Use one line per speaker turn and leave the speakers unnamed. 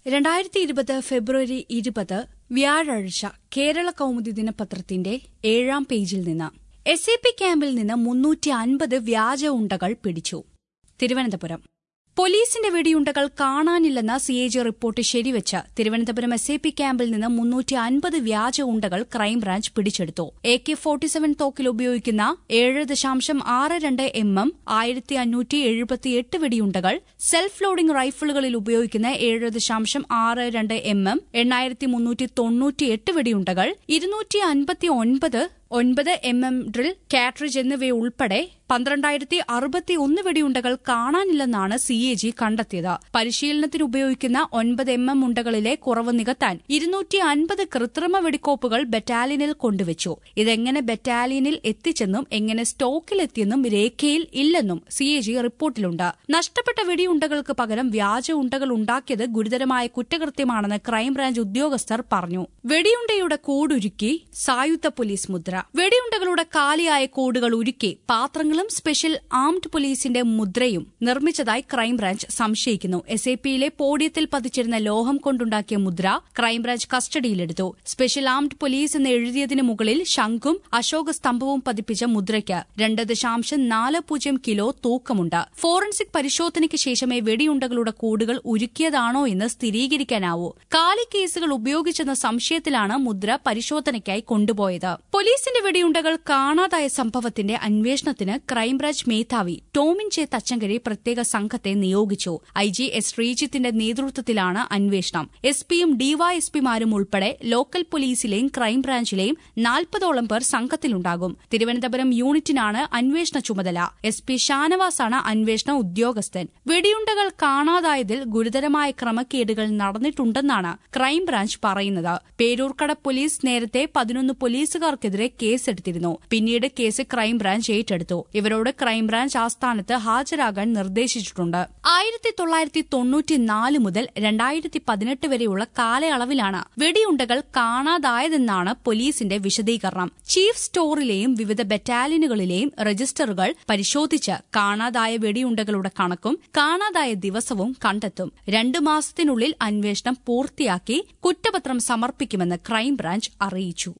രണ്ടായിരത്തി ഇരുപത് ഫെബ്രുവരി ഇരുപത് വ്യാഴാഴ്ച കേരള കൗമുദി ദിനപത്രത്തിന്റെ ഏഴാം പേജിൽ നിന്ന് എസ് എ പി ക്യാമ്പിൽ നിന്ന് മുന്നൂറ്റി അൻപത് വ്യാജ ഉണ്ടകൾ പിടിച്ചു തിരുവനന്തപുരം പോലീസിന്റെ വെടിയുണ്ടകൾ കാണാനില്ലെന്ന സി എ ജി റിപ്പോർട്ട് ശരിവെച്ച് തിരുവനന്തപുരം എസ് എ പി ക്യാമ്പിൽ നിന്ന് മുന്നൂറ്റി അൻപത് വ്യാജ ഉണ്ടകൾ ക്രൈംബ്രാഞ്ച് പിടിച്ചെടുത്തു എ കെ ഫോർട്ടി സെവൻ തോക്കിൽ ഉപയോഗിക്കുന്ന ഏഴ് ദശാംശം ആറ് രണ്ട് എം എം ആയിരത്തി അഞ്ഞൂറ്റി എഴുപത്തിയെട്ട് വെടിയുണ്ടകൾ സെൽഫ് ലോഡിംഗ് റൈഫിളുകളിൽ ഉപയോഗിക്കുന്ന ഏഴ് ദശാംശം ആറ് രണ്ട് എം എം എണ്ണായിരത്തി മുന്നൂറ്റി തൊണ്ണൂറ്റിയെട്ട് വെടിയുണ്ടകൾ ഇരുന്നൂറ്റി അൻപത്തി ഒൻപത് ഒൻപത് എം എം ഡ്രിൽ കാട്രിജ് എന്നിവയുൾപ്പെടെ പന്ത്രണ്ടായിരത്തി അറുപത്തി ഒന്ന് വെടിയുണ്ടകൾ കാണാനില്ലെന്നാണ് സി എ ജി കണ്ടെത്തിയത് പരിശീലനത്തിന് ഉപയോഗിക്കുന്ന ഒൻപത് എം എം ഉണ്ടകളിലെ കുറവ് നികത്താൻ ഇരുന്നൂറ്റി അൻപത് കൃത്രിമ വെടിക്കോപ്പുകൾ ബറ്റാലിയനിൽ കൊണ്ടുവച്ചു ഇതെങ്ങനെ ബറ്റാലിയനിൽ എത്തിച്ചെന്നും എങ്ങനെ സ്റ്റോക്കിലെത്തിയെന്നും രേഖയിൽ ഇല്ലെന്നും സി എ ജി റിപ്പോർട്ടിലുണ്ട് നഷ്ടപ്പെട്ട വെടിയുണ്ടകൾക്ക് പകരം വ്യാജ ഉണ്ടകൾ ഉണ്ടാക്കിയത് ഗുരുതരമായ കുറ്റകൃത്യമാണെന്ന് ക്രൈംബ്രാഞ്ച് ഉദ്യോഗസ്ഥർ പറഞ്ഞു വെടിയുണ്ടയുടെ കൂടുരുക്കി സായുധ പോലീസ് മുദ്ര വെടിയുണ്ടകളുടെ കാലിയായ കൂടുകൾ ഉരുക്കി പാത്രങ്ങളും സ്പെഷ്യൽ ആംഡ് പോലീസിന്റെ മുദ്രയും നിർമ്മിച്ചതായി ക്രൈംബ്രാഞ്ച് സംശയിക്കുന്നു എസ് എ പിയിലെ പോഡിയത്തിൽ പതിച്ചിരുന്ന ലോഹം കൊണ്ടുണ്ടാക്കിയ മുദ്ര ക്രൈംബ്രാഞ്ച് കസ്റ്റഡിയിലെടുത്തു സ്പെഷ്യൽ ആംഡ് പോലീസ് എന്ന് എഴുതിയതിനു മുകളിൽ ശംഖും അശോക സ്തംഭവും പതിപ്പിച്ച മുദ്രയ്ക്ക് രണ്ട് ദശാംശം നാല് പൂജ്യം കിലോ തൂക്കമുണ്ട് ഫോറൻസിക് പരിശോധനയ്ക്ക് ശേഷമേ വെടിയുണ്ടകളുടെ കൂടുകൾ ഉരുക്കിയതാണോ എന്ന് സ്ഥിരീകരിക്കാനാവൂ കാലി കേസുകൾ ഉപയോഗിച്ചെന്ന സംശയത്തിലാണ് മുദ്ര പരിശോധനയ്ക്കായി കൊണ്ടുപോയത് പോലീസിന്റെ വെടിയുണ്ടകൾ കാണാതായ സംഭവത്തിന്റെ അന്വേഷണത്തിന് ക്രൈംബ്രാഞ്ച് മേധാവി ടോമിൻ ജെ തച്ചങ്കരി പ്രത്യേക സംഘത്തെ നിയോഗിച്ചു ഐ ജി എസ് ശ്രീജിത്തിന്റെ നേതൃത്വത്തിലാണ് അന്വേഷണം എസ് പിയും ഡിവൈഎസ്പിമാരും ഉൾപ്പെടെ ലോക്കൽ പോലീസിലെയും ക്രൈംബ്രാഞ്ചിലെയും നാൽപ്പതോളം പേർ സംഘത്തിലുണ്ടാകും തിരുവനന്തപുരം യൂണിറ്റിനാണ് അന്വേഷണ ചുമതല എസ് പി ഷാനവാസാണ് അന്വേഷണ ഉദ്യോഗസ്ഥൻ വെടിയുണ്ടകൾ കാണാതായതിൽ ഗുരുതരമായ ക്രമക്കേടുകൾ നടന്നിട്ടുണ്ടെന്നാണ് ക്രൈംബ്രാഞ്ച് പറയുന്നത് പേരൂർക്കട പോലീസ് നേരത്തെ പതിനൊന്ന് പോലീസുകാർക്കെതിരെ കേസെടുത്തിരുന്നു പിന്നീട് കേസ് ക്രൈംബ്രാഞ്ച് ഏറ്റെടുത്തു ഇവരോട് ക്രൈംബ്രാഞ്ച് ആസ്ഥാനത്ത് ഹാജരാകാൻ നിർദ്ദേശിച്ചിട്ടുണ്ട് ആയിരത്തി തൊള്ളായിരത്തി തൊണ്ണൂറ്റിനാല് മുതൽ രണ്ടായിരത്തി പതിനെട്ട് വരെയുള്ള കാലയളവിലാണ് വെടിയുണ്ടകൾ കാണാതായതെന്നാണ് പോലീസിന്റെ വിശദീകരണം ചീഫ് സ്റ്റോറിലെയും വിവിധ ബറ്റാലിയനുകളിലെയും രജിസ്റ്ററുകൾ പരിശോധിച്ച് കാണാതായ വെടിയുണ്ടകളുടെ കണക്കും കാണാതായ ദിവസവും കണ്ടെത്തും രണ്ടു മാസത്തിനുള്ളിൽ അന്വേഷണം പൂർത്തിയാക്കി കുറ്റപത്രം സമർപ്പിക്കുമെന്ന് ക്രൈംബ്രാഞ്ച് അറിയിച്ചു